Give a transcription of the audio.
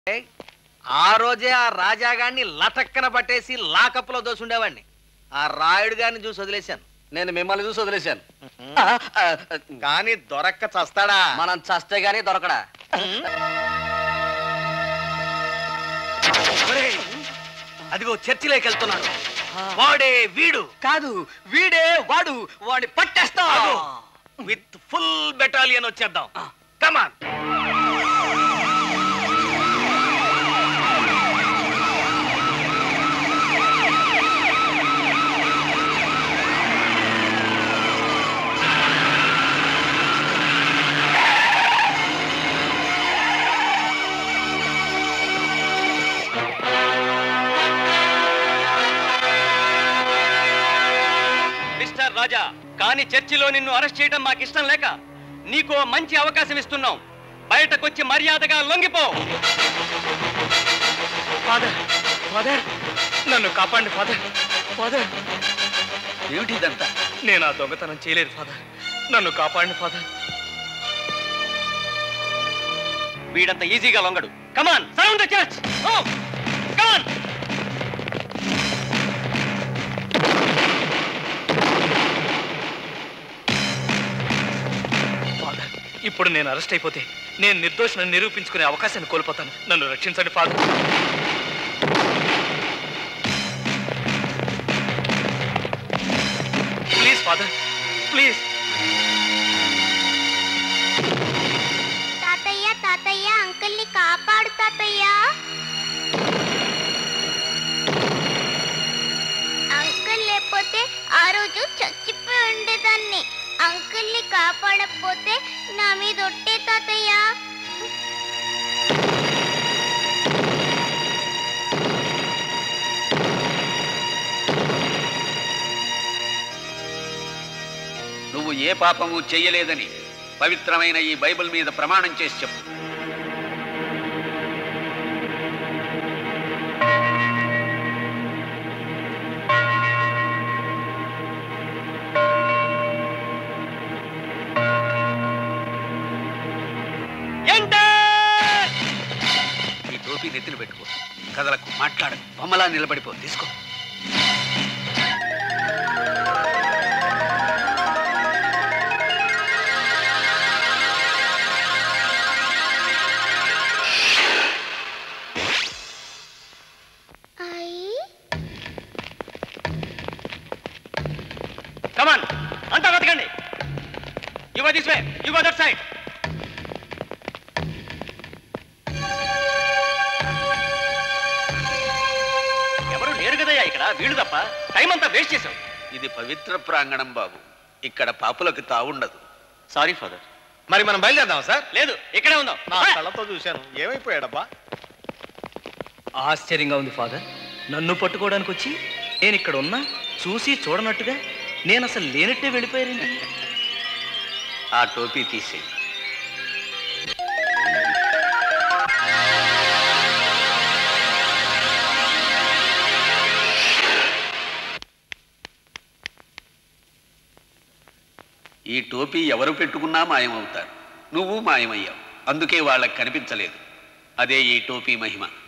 ఆ రోజే ఆ రాజాగాన్ని లటక్కన పట్టేసి లాకప్లో దోసుండేవాడిని ఆ రాయుడు గారిని చూసి వదిలేశాను నేను మిమ్మల్ని చూసి వదిలేశాను కానీ దొరక్క చస్తాడా మనం చస్తే గానీ దొరకడా ఒరేయ్, అదిగో చర్చిలోకి వెళ్తున్నాడు వాడే వీడు కాదు వీడే వాడు వాడిని పట్టేస్తా అదో, విత్ ఫుల్ బెటాలియన్ వచ్చేద్దాం కమాన్ మిస్టర్ రాజా కానీ చర్చిలో నిన్ను అరెస్ట్ చేయడం మాకు ఇష్టం లేక నీకు ఓ మంచి అవకాశం ఇస్తున్నాం బయటకొచ్చి మర్యాదగా లొంగిపో ఫాదర్ ఫాదర్ నన్ను కాపాడండి ఫాదర్ ఫాదర్ ఏమిటి ఇదంతా నేను ఆ దొంగతనం చేయలేదు ఫాదర్ నన్ను కాపాడండి ఫాదర్ వీడంత ఈజీగా లొంగడు come on surround the church oh come on father ఇప్పుడు నేను అరెస్ట్ అయిపోతే నేను నిర్దోషిని నిరూపించుకునే అవకాశాన్ని కోల్పోతాను నన్ను రక్షించండి ఫాదర్ ప్లీజ్ ఫాదర్ ప్లీజ్ తాతయ్య తాతయ్య అంకుల్ని కాపాడు తాతయ్య అంకుల్ లేకపోతే ఆ రోజు చచ్చిపోయి ఉండేదాన్ని అంకుల్ని కాపాడకపోతే నా మీద ఒట్టే తాతయ్య నువ్వు ఏ పాపము చెయ్యలేదని పవిత్రమైన ఈ బైబిల్ మీద ప్రమాణం చేసి చెప్పు ఈ టోపీ నెత్తిన పెట్టుకో కదలకు మాట్లాడు బొమ్మలా నిలబడిపో తీసుకో అయ్యి కమాన్ అంతా బతకండి you go this way you go that side ఎవరు లేరు కదయ్యా ఇక్కడ వీళ్ళు తప్ప టైం అంతా వేస్ట్ చేశాం ఇది పవిత్ర ప్రాంగణం బాబు ఇక్కడ పాపులకు తావుండదు సారీ ఫాదర్ మరి మనం బయలుదేరదాం సార్ లేదు ఇక్కడే ఉందాం నా కళ్ళతో చూశాను ఏమైపోయాడబ్బా ఆశ్చర్యంగా ఉంది ఫాదర్ నన్ను పట్టుకోవడానికి వచ్చి నేను ఇక్కడ ఉన్నా చూసి చూడనట్టుగా నేను అసలు లేనట్టే వెళ్ళిపోయారండి ఆ టోపీ తీసేయి ఈ టోపీ ఎవరు పెట్టుకున్నా మాయమవుతారు నువ్వు మాయమయ్యావు అందుకే వాళ్ళకి కనిపించలేదు అదే ఈ టోపీ మహిమ